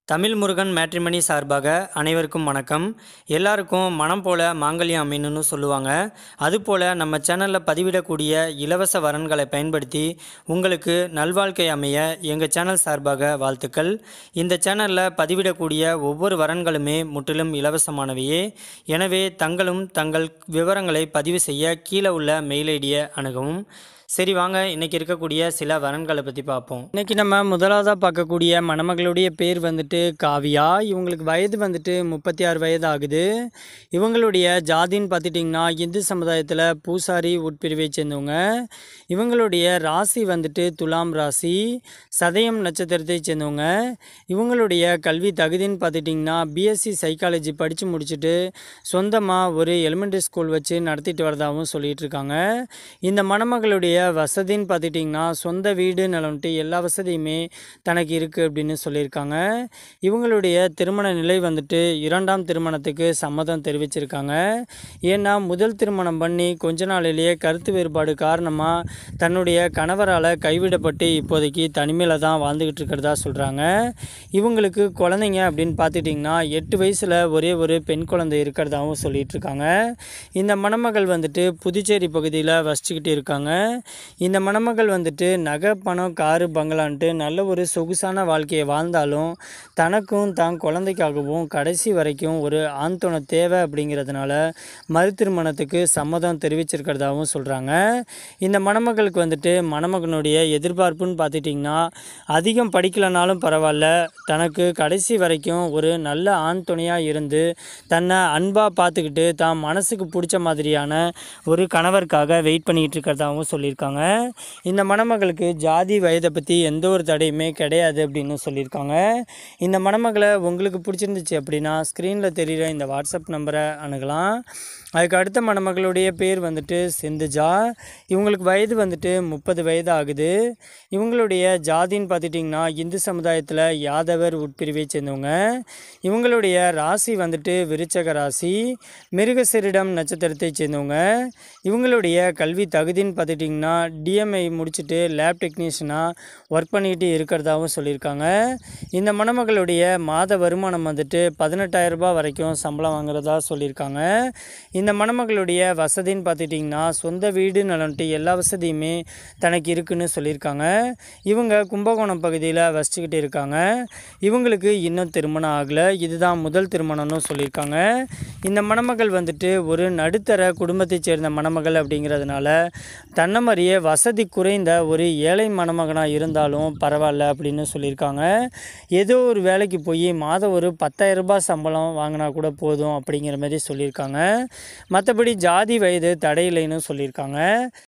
Tamil Murugan matrimony சார்பாக அனைவருக்கும் வணக்கம் எல்லாருக்கும் மனம் போல மாங்கல்யம் அமையணும்னு சொல்லுவாங்க அதுபோல் நம்ம சேனலில் பதிவிடக்கூடிய இலவச வரன்களை பயன்படுத்தி உங்களுக்கு நல்வாழ்க்கை அமைய எங்கள் சேனல் சார்பாக வாழ்த்துக்கள் இந்த சேனலில் பதிவிடக்கூடிய ஒவ்வொரு வரன்களுமே முற்றிலும் இலவசமானவையே எனவே தங்களும் தங்கள் விவரங்களை பதிவு செய்ய கீழே உள்ள மெயில் ஐடியை அணுகவும் சரி வாங்க இன்னைக்கு இருக்கக்கூடிய சில வரன்களை பற்றி பார்ப்போம் இன்னைக்கு நம்ம முதலாவதாக பார்க்கக்கூடிய மணமகளுடைய பேர் வந்துட்டு காவியா இவங்களுக்கு வயது வந்துட்டு முப்பத்தி ஆறு வயது ஆகுது இவங்களுடைய ஜாதின்னு பார்த்துட்டிங்கன்னா இந்து சமுதாயத்தில் பூசாரி உட்பிரிவை சேர்ந்தவங்க இவங்களுடைய ராசி வந்துட்டு துலாம் ராசி சதயம் நட்சத்திரத்தை சேர்ந்தவங்க இவங்களுடைய கல்வி தகுதின்னு பார்த்துட்டிங்கன்னா பிஎஸ்சி சைக்காலஜி படித்து முடிச்சுட்டு சொந்தமாக ஒரு எலிமெண்ட்ரி ஸ்கூல் வச்சு நடத்திட்டு வரதாகவும் சொல்லிட்டு இருக்காங்க இந்த மணமகளுடைய வசதின்னு பார்த்துட்டிங்கன்னா சொந்த வீடு நிலம்ட்டு எல்லா வசதியுமே தனக்கு இருக்குது அப்படின்னு சொல்லியிருக்காங்க இவங்களுடைய திருமண நிலை வந்துட்டு இரண்டாம் திருமணத்துக்கு சம்மதம் தெரிவிச்சிருக்காங்க ஏன்னா முதல் திருமணம் பண்ணி கொஞ்ச நாளிலேயே கருத்து வேறுபாடு காரணமாக தன்னுடைய கணவரால் கைவிடப்பட்டு இப்போதைக்கு தனிமையில் தான் வாழ்ந்துக்கிட்டு இருக்கிறதா சொல்கிறாங்க இவங்களுக்கு குழந்தைங்க அப்படின்னு பார்த்துட்டிங்கன்னா எட்டு வயசில் ஒரே ஒரு பெண் குழந்தை இருக்கிறதாவும் சொல்லிட்டு இருக்காங்க இந்த மணமகள் வந்துட்டு புதுச்சேரி பகுதியில் வசிச்சுக்கிட்டு இருக்காங்க இந்த மணமகள் வந்துட்டு நகை பணம் காரு பங்களான்ட்டு நல்ல ஒரு சொகுசான வாழ்க்கையை வாழ்ந்தாலும் தனக்கும் தான் குழந்தைக்காகவும் கடைசி வரைக்கும் ஒரு ஆண் துணை தேவை அப்படிங்கிறதுனால மறு திருமணத்துக்கு சம்மதம் தெரிவிச்சிருக்கிறதாவும் சொல்கிறாங்க இந்த மணமகளுக்கு வந்துட்டு மணமகனுடைய எதிர்பார்ப்புன்னு பார்த்துட்டிங்கன்னா அதிகம் படிக்கலைனாலும் பரவாயில்ல தனக்கு கடைசி வரைக்கும் ஒரு நல்ல ஆண் துணையாக இருந்து தன்னை அன்பாக பார்த்துக்கிட்டு தான் மனசுக்கு பிடிச்ச மாதிரியான ஒரு கணவருக்காக வெயிட் பண்ணிகிட்டு இருக்கிறதாகவும் சொல்லியிருக்காங்க இந்த மணமகளுக்கு ஜாதி வயதை பற்றி எந்த ஒரு தடையுமே கிடையாது அப்படின்னு சொல்லியிருக்காங்க இந்த மணமகளை உங்களுக்கு பிடிச்சிருந்துச்சு அப்படின்னா ஸ்க்ரீனில் தெரிகிற இந்த வாட்ஸ்அப் நம்பரை அணுகலாம் அதுக்கு அடுத்த மணமகளுடைய பேர் வந்துட்டு சிந்துஜா இவங்களுக்கு வயது வந்துட்டு முப்பது வயது ஆகுது இவங்களுடைய ஜாதின்னு பார்த்துட்டிங்கன்னா இந்து சமுதாயத்தில் யாதவர் உட்பிரிவை சேர்ந்தவங்க இவங்களுடைய ராசி வந்துட்டு விருச்சக ராசி மிருகசிரிடம் நட்சத்திரத்தை சேர்ந்தவங்க இவங்களுடைய கல்வி தகுதின்னு பார்த்துட்டிங்கன்னா டிஎம்ஐ முடிச்சுட்டு லேப் டெக்னீஷியனாக ஒர்க் பண்ணிக்கிட்டு இருக்கிறதாகவும் சொல்லியிருக்காங்க இந்த மணமகளுடைய மாத வருமானம் வந்துட்டு பதினெட்டாயிரம் ரூபாய் வரைக்கும் சம்பளம் வாங்குறதா சொல்லியிருக்காங்க இந்த மணமகளுடைய வசதின்னு பார்த்துட்டிங்கன்னா சொந்த வீடு நலன்ட்டு எல்லா வசதியுமே தனக்கு இருக்குன்னு சொல்லியிருக்காங்க இவங்க கும்பகோணம் பகுதியில் வசிச்சுக்கிட்டு இருக்காங்க இவங்களுக்கு இன்னும் திருமணம் ஆகலை இதுதான் முதல் திருமணம்னு சொல்லியிருக்காங்க இந்த மணமகள் வந்துட்டு ஒரு நடுத்தர குடும்பத்தைச் சேர்ந்த மணமகள் அப்படிங்கிறதுனால தன்னை மாதிரியே வசதி குறைந்த ஒரு ஏழை மணமகனாக இருந்தாலும் பரவாயில்ல அப்படின்னு சொல்லியிருக்காங்க ஏதோ ஒரு வேலைக்கு போய் மாதம் ஒரு பத்தாயிரம் ரூபாய் சம்பளம் வாங்கினா கூட போதும் அப்படிங்கிற மாதிரி சொல்லியிருக்காங்க மற்றபடி ஜாதி வயது தடையில்லைன்னு சொல்லியிருக்காங்க